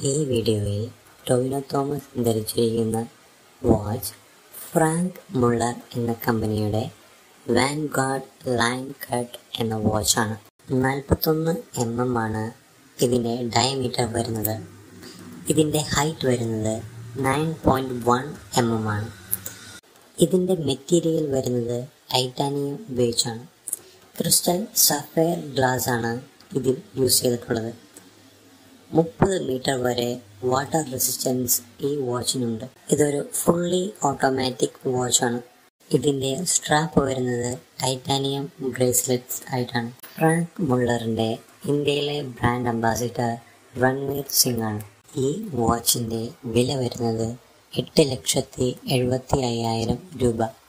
ഈ വീഡിയോയിൽ ടൊവിനോ തോമസ് ധരിച്ചിരിക്കുന്ന വാച്ച് ഫ്രാങ്ക് മുള്ളർ എന്ന കമ്പനിയുടെ വാൻഗാർഡ് ലൈൻ കട്ട് എന്ന വാച്ചാണ് നാൽപ്പത്തൊന്ന് എം എം ആണ് ഇതിൻ്റെ ഡയമീറ്റർ വരുന്നത് ഇതിൻ്റെ ഹൈറ്റ് വരുന്നത് nine point one M M ആണ് ഇതിൻ്റെ മെറ്റീരിയൽ വരുന്നത് ടൈറ്റാനിയം ഉപയോഗിച്ചാണ് ക്രിസ്റ്റൽ സഫയർ ഗ്ലാസ് ആണ് ഇതിൽ യൂസ് ചെയ്തിട്ടുള്ളത് മുപ്പത് മീറ്റർ വരെ വാട്ടർ റെസിസ്റ്റൻസ് ഈ വാച്ചിനുണ്ട് ഇതൊരു ഫുള്ളി ഓട്ടോമാറ്റിക് വാച്ചാണ് ഇതിന്റെ സ്ട്രാപ്പ് വരുന്നത് ടൈറ്റാനിയം ബ്രേസ്ലെറ്റ്സ് ആയിട്ടാണ് ഫ്രാങ്ക് മുള്ളറിന്റെ ഇന്ത്യയിലെ ബ്രാൻഡ് അംബാസിഡർ രൺവീർ സിംഗ് ആണ് ഈ വാച്ചിന്റെ വില വരുന്നത് എട്ട് ലക്ഷത്തി എഴുപത്തി അയ്യായിരം രൂപ